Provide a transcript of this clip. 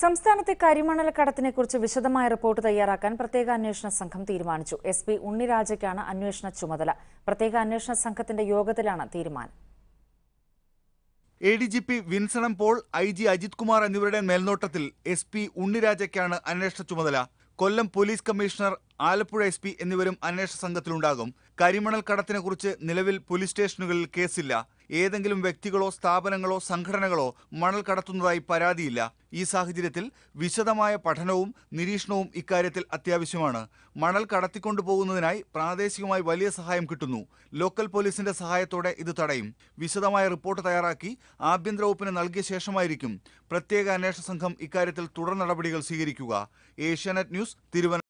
സംസ്ഥാനത്തെ കരിമണൽ കടത്തിനെക്കുറിച്ച് വിശദമായ റിപ്പോർട്ട് തയ്യാറാക്കാൻ പ്രത്യേക അന്വേഷണ സംഘം തീരുമാനിച്ചു എസ് പി ഉണ്ണിരാജയ്ക്കാണ് അന്വേഷണ ചുമതല പ്രത്യേക അന്വേഷണ സംഘത്തിന്റെ യോഗത്തിലാണ് തീരുമാനം എ ഡി ജി പി വിൻസണം Paul I G Ajith Kumar എന്നിവരുടെ മേൽനോട്ടത്തിൽ എസ് പി ഉണ്ണിരാജയ്ക്കാണ് അന്വേഷണ ചുമതല Kollam police commissioner Alappuzha S P എന്നിവരും അന്വേഷണ സംഘത്തിലുണ്ടാകും കരിമണൽ കടത്തിനെക്കുറിച്ച് നിലവിൽ പോലീസ് സ്റ്റേഷനുകളിൽ കേസില്ല ഏതെങ്കിലും വ്യക്തികളോ സ്ഥാപനങ്ങളോ സംഘടനകളോ മണൽ കടത്തുന്നതായി പരാതിയില്ല ഈ സാഹചര്യത്തിൽ വിശദമായ പഠനവും നിരീക്ഷണവും ഇക്കാര്യത്തിൽ അത്യാവശ്യമാണ് മണൽ കടത്തിക്കൊണ്ടുപോകുന്നതിനായി പ്രാദേശികമായി വലിയ സഹായം കിട്ടുന്നു ലോക്കൽ പോലീസിന്റെ സഹായത്തോടെ ഇത് തടയും വിശദമായ റിപ്പോർട്ട് തയ്യാറാക്കി ആഭ്യന്തര വകുപ്പിന് നൽകിയ ശേഷമായിരിക്കും പ്രത്യേക അന്വേഷണ സംഘം ഇക്കാര്യത്തിൽ തുടർ നടപടികൾ സ്വീകരിക്കുക ഏഷ്യാനെറ്റ് ന്യൂസ് തിരുവനന്തപുരം